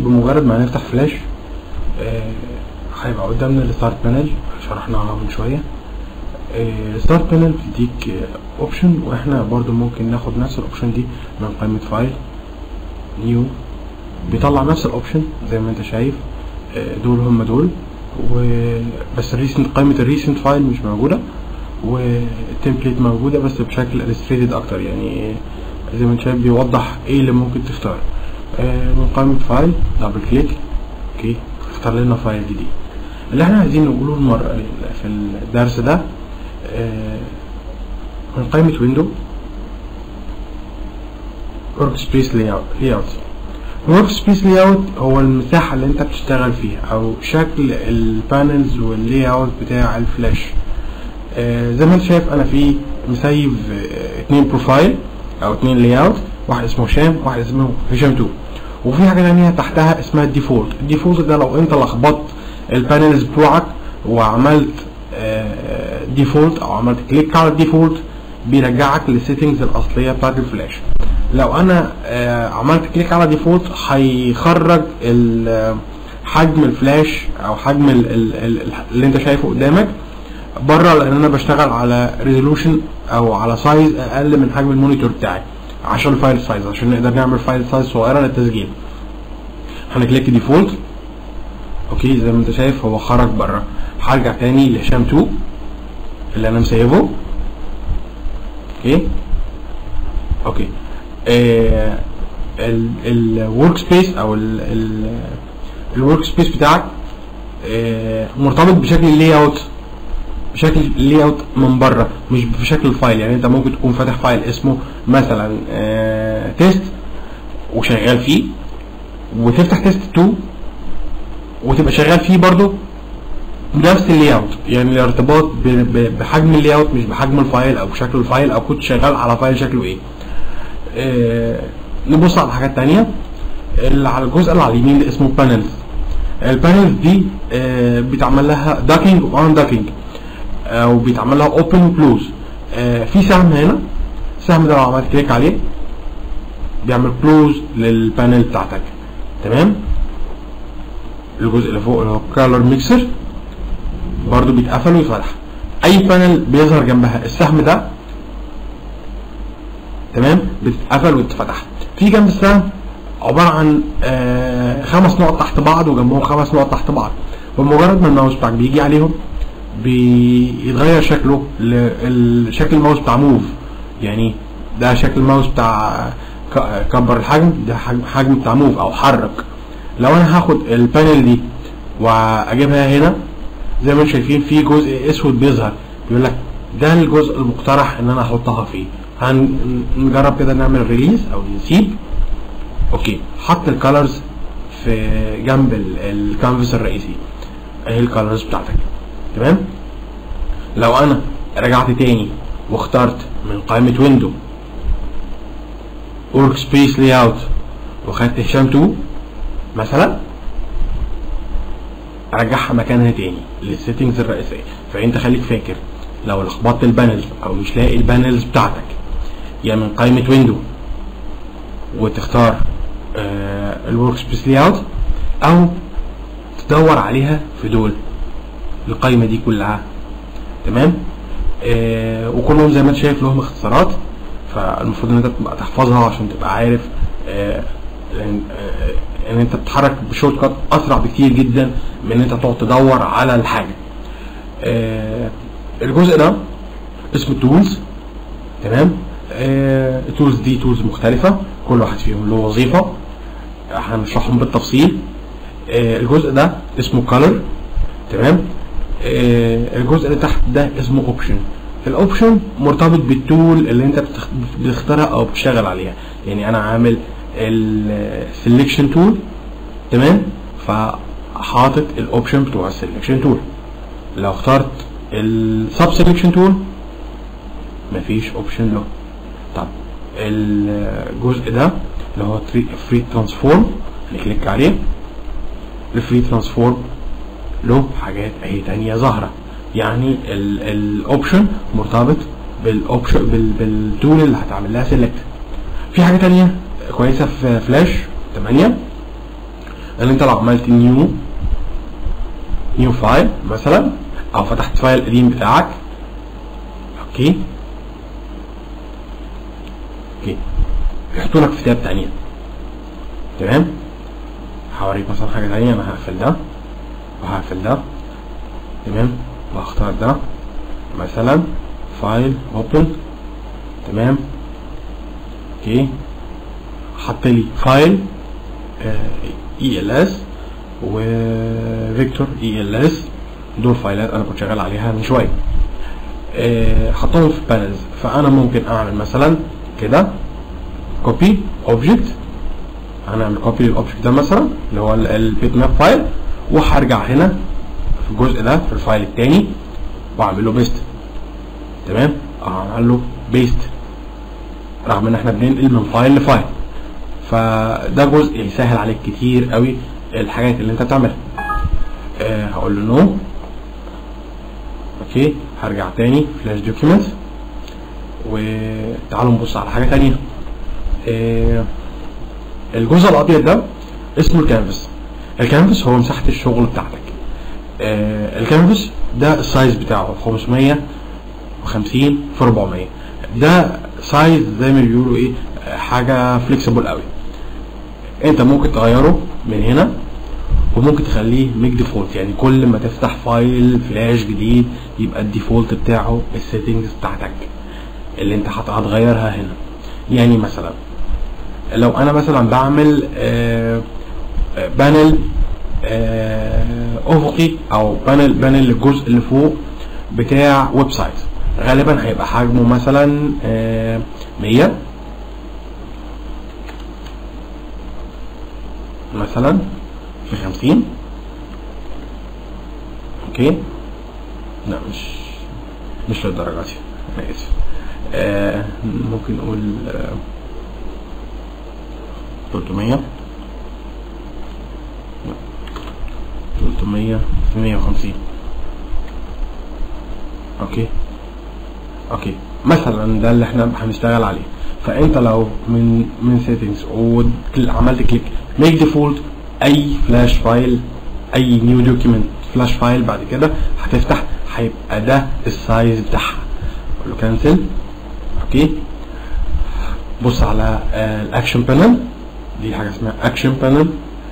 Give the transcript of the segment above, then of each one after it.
بمجرد ما هنفتح فلاش آه، هيبقى قدامنا الستارت بانل شرحناها من شويه الستارت بانل بتديك اوبشن واحنا برضو ممكن ناخد نفس الاوبشن دي من قائمه فايل نيو بيطلع نفس الاوبشن زي ما انت شايف آه، دول هم دول وبس الريسنت قائمه الريسنت فايل مش موجوده والتمبليت موجوده بس بشكل illustrated اكتر يعني زي ما انت شايف بيوضح ايه اللي ممكن تختار آه، من قائمه فايل دبل كليك اوكي اختار لنا فايل جديد اللي احنا عايزين نقوله المره في الدرس ده آه، من قائمه ويندو ورك سبيس لاي اوت الورك سبيس لاي اوت هو المساحه اللي انت بتشتغل فيها او شكل البانلز واللاي اوت بتاع الفلاش آه، زي ما انت شايف انا في مسيف آه، اتنين بروفايل او اتنين لاي اوت واحد اسمه هشام واحد اسمه هشام 2 وفي حاجه ثانيه تحتها اسمها الديفولت الديفولت ده لو انت لخبطت البانلز بتوعك وعملت ديفولت او عملت كليك على الديفولت بيرجعك للسيتنجز الاصليه بتاعت الفلاش لو انا آه، عملت كليك على ديفولت هيخرج ال- حجم الفلاش او حجم ال- ال- ال- اللي انت شايفه قدامك بره لان انا بشتغل على ريزولوشن او على سايز اقل من حجم المونيتور بتاعي عشان الفايل سايز عشان نقدر نعمل فايل سايز صغيره للتسجيل هنكليك ديفولت اوكي زي ما انت شايف هو خرج بره هرجع تاني لهشام 2 اللي انا مسيبه اوكي اوكي الورك سبيس او الورك سبيس بتاعك آه، مرتبط بشكل اللاي اوت بشكل اللاي اوت من بره مش بشكل الفايل يعني انت ممكن تكون فاتح فايل اسمه مثلا تيست وشغال فيه وتفتح تيست 2 وتبقى شغال فيه برضو بنفس اللاي اوت يعني الارتباط ب- ب- بحجم اللاي اوت مش بحجم الفايل او بشكل الفايل او كنت شغال على فايل شكله ايه آه، نبص على حاجات تانية اللي على الجزء اللي على اليمين ده اسمه بانلز البانلز دي آه، بيتعمل لها داكينج وان داكينج او بيتعمل لها اوبن وكلوز في سهم هنا السهم ده لو عملت كليك عليه بيعمل كلوز للبانل بتاعتك تمام الجزء اللي فوق اللي هو كالر ميكسر برضو بيتقفل ويتفتح اي بانل بيظهر جنبها السهم ده تمام بتتقفل وتتفتح في جنب السهم عباره عن آه خمس نقط تحت بعض وجنبهم خمس نقط تحت بعض بمجرد ما الماوس بتاعك بيجي عليهم بيتغير شكله لشكل الماوس بتاع موف يعني ده شكل الماوس بتاع ك- كبر الحجم ده حجم حجم بتاع موف او حرك لو انا هاخد البانل دي واجيبها هنا زي ما انتم شايفين في جزء اسود بيظهر بيقول لك ده الجزء المقترح ان انا احطها فيه هنجرب كده نعمل ريليز او نسيب اوكي حط الكالرز في جنب ال- الكانفاس الرئيسي اهي الكالرز بتاعتك تمام لو انا رجعت تاني واخترت من قائمة ويندو ورك سبيس لاي اوت وخدت هشام 2 مثلا ارجعها مكانها تاني للسيتنجز الرئيسيه فانت خليك فاكر لو لخبطت البانلز او مش لاقي البانلز بتاعتك يا من قائمه ويندو وتختار الورك سبيس لاي اوت او تدور عليها في دول القائمه دي كلها تمام آه وكلهم زي ما انت شايف لهم اختصارات فالمفروض ان انت تبقى تحفظها عشان تبقى عارف آه ان آه ان انت بتتحرك بشورت كات اسرع بكتير جدا من ان انت تقعد تدور على الحاجه آه الجزء ده اسمه تولز تمام آه التولز دي تولز مختلفه كل واحد فيهم له وظيفه هنشرحهم بالتفصيل آه الجزء ده اسمه كولر تمام آه الجزء اللي تحت ده اسمه اوبشن الاوبشن مرتبط بالتول اللي انت بتخ- بتختارها او بتشتغل عليها يعني انا عامل السلكشن تول تمام فحاطط الاوبشن بتوع السلكشن تول لو اخترت السب سلكشن تول مفيش اوبشن له طب الجزء ده اللي هو فري ترانسفورم نكليك عليه الفري ترانسفورم له حاجات اهي تانية ظاهرة يعني الاوبشن مرتبط بالاوبشن بال- بالتول اللي هتعمل لها سيلكت في حاجة تانية كويسة في فلاش 8 ان انت لو عملت نيو نيو فايل مثلا او فتحت فايل قديم بتاعك اوكي اوكي يحطوا لك في تاب تانية تمام هوريك مثلا حاجة تانية انا هقفل ده وهقفل ده تمام وهختار ده مثلا فايل اوبن تمام اوكي حط لي فايل اي ال اس وفيكتور اي ال اس دول فايلات انا كنت شغال عليها من شويه آه، حطهم في بانلز فانا ممكن اعمل مثلا كده كوبي اوبجكت هنعمل كوبي للاوبجكت ده مثلا اللي هو البيت ماب فايل وهرجع هنا في الجزء ده في الفايل التاني واعمل له بيست تمام اعمل له بيست رغم ان احنا بننقل من فايل لفايل فده جزء يسهل عليك كتير قوي الحاجات اللي انت بتعملها آه هقول له نو اوكي هرجع تاني فلاش دوكيمنت وتعالوا نبص على حاجه تانية آه الجزء الابيض ده اسمه الكانفاس الكانفاس هو مساحه الشغل بتاعتك آه الكانفاس ده السايز بتاعه 550 في 400 ده سايز زي ما بيقولوا ايه آه، حاجه فليكسيبل قوي انت ممكن تغيره من هنا وممكن تخليه ميك ديفولت يعني كل ما تفتح فايل فلاش جديد يبقى الديفولت بتاعه السيتنجز بتاعتك اللي انت هت- هتغيرها هنا يعني مثلا لو انا مثلا بعمل آه، آه، بانل آه، افقي او بانل بانل للجزء اللي فوق بتاع ويب سايت غالبا هيبقى حجمه مثلا آه، 100 مثلا في 50 اوكي لا مش مش للدرجه دي انا اسف آه ممكن نقول آه 300 300 في 150 اوكي اوكي مثلا ده اللي احنا هنشتغل عليه فانت لو من من سيتنجز وعملت كليك ميك ديفولت اي فلاش فايل اي نيو دوكيمنت فلاش فايل بعد كده هتفتح هيبقى ده السايز بتاعها اقول له كانسل اوكي بص على الاكشن بانل دي حاجه اسمها اكشن بانل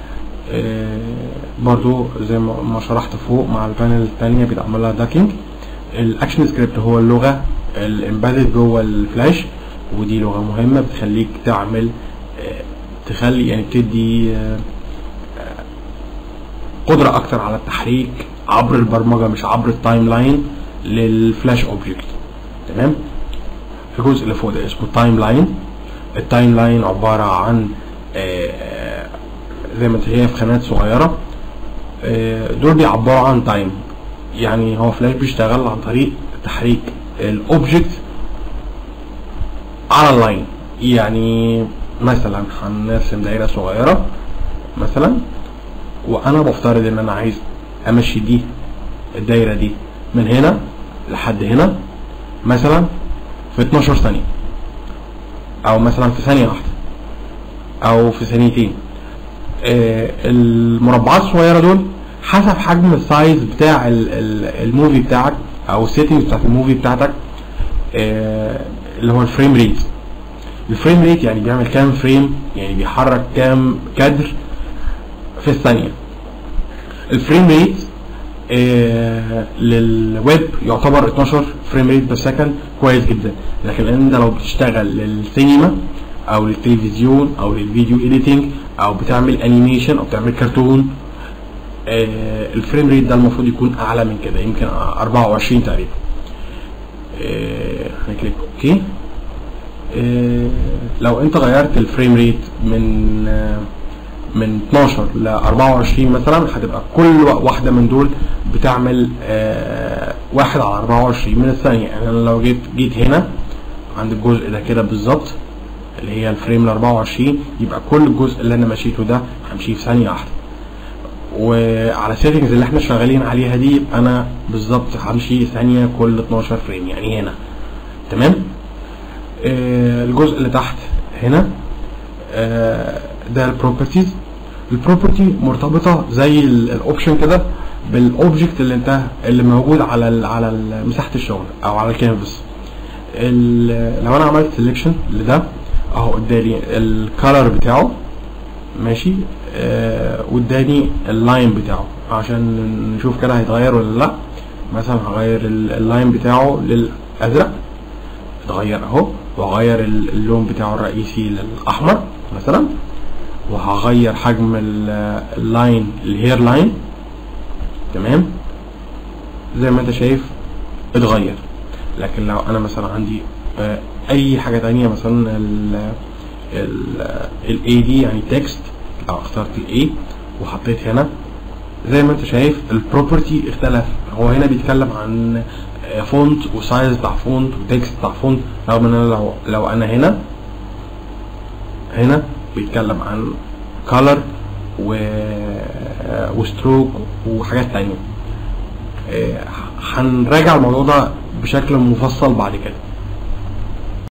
برضو زي ما ما شرحت فوق مع البانل الثانيه بيتعمل لها داكينج الاكشن سكريبت هو اللغه الامبيدد جوه الفلاش ودي لغه مهمه بتخليك تعمل آه، تخلي يعني بتدي آه، آه، قدره اكتر على التحريك عبر البرمجه مش عبر التايم لاين للفلاش اوبجكت تمام الجزء اللي فوق ده اسمه تايم لاين التايم لاين عباره عن آه، آه، زي ما انت هي في خانات صغيره آه، دول بيعبروا عن تايم يعني هو فلاش بيشتغل عن طريق تحريك الاوبجكت على اللاين يعني مثلا هنرسم دايره صغيره مثلا وانا بفترض ان انا عايز امشي دي الدايره دي من هنا لحد هنا مثلا في 12 ثانيه او مثلا في ثانيه واحده او في ثانيتين آه، المربعات الصغيره دول حسب حجم السايز بتاع ال- ال- الموفي بتاعك او السيتنجز بتاعت الموفي بتاعتك آه، اللي هو الفريم ريت الفريم ريت يعني بيعمل كام فريم يعني بيحرك كام كادر في الثانيه الفريم ريت آه، للويب يعتبر 12 فريم ريت بير سكند كويس جدا لكن انت لو بتشتغل للسينما او للتلفزيون او للفيديو اديتنج او بتعمل انيميشن او بتعمل كرتون آه، الفريم ريت ده المفروض يكون اعلى من كده يمكن 24 تقريبا آه، هنكليك اوكي آه، لو انت غيرت الفريم ريت من آه، من 12 ل 24 مثلا هتبقى كل واحده من دول بتعمل آه، واحد على 24 من الثانيه يعني انا لو جيت جيت هنا عند الجزء ده كده بالظبط اللي هي الفريم ال 24 يبقى كل الجزء اللي انا مشيته ده همشيه في ثانيه واحده وعلى السيتنجز اللي احنا شغالين عليها دي يبقى انا بالظبط همشي ثانيه كل 12 فريم يعني هنا تمام آه الجزء اللي تحت هنا آه ده البروبرتيز البروبرتي مرتبطه زي الاوبشن كده بالاوبجكت اللي انت اللي موجود على ال على ال- مساحه الشغل او على الكانفاس ال- لو انا عملت سelection لده اهو قدامي الكالر بتاعه ماشي آه واداني اللاين بتاعه عشان نشوف كده هيتغير ولا لا مثلا هغير ال- اللاين بتاعه للازرق اتغير اهو وهغير ال- اللون بتاعه الرئيسي للاحمر مثلا وهغير حجم ال- اللاين الهير لاين تمام زي ما انت شايف اتغير لكن لو انا مثلا عندي آه، اي حاجه تانية مثلا ال ال اي دي يعني تكست لو اخترت الاي وحطيت هنا زي ما انت شايف البروبرتي اختلف هو هنا بيتكلم عن فونت وسايز بتاع فونت وتكست بتاع فونت رغم ان انا لو لو انا هنا هنا بيتكلم عن color و وستروك وحاجات تانية آه، هنراجع الموضوع ده بشكل مفصل بعد كده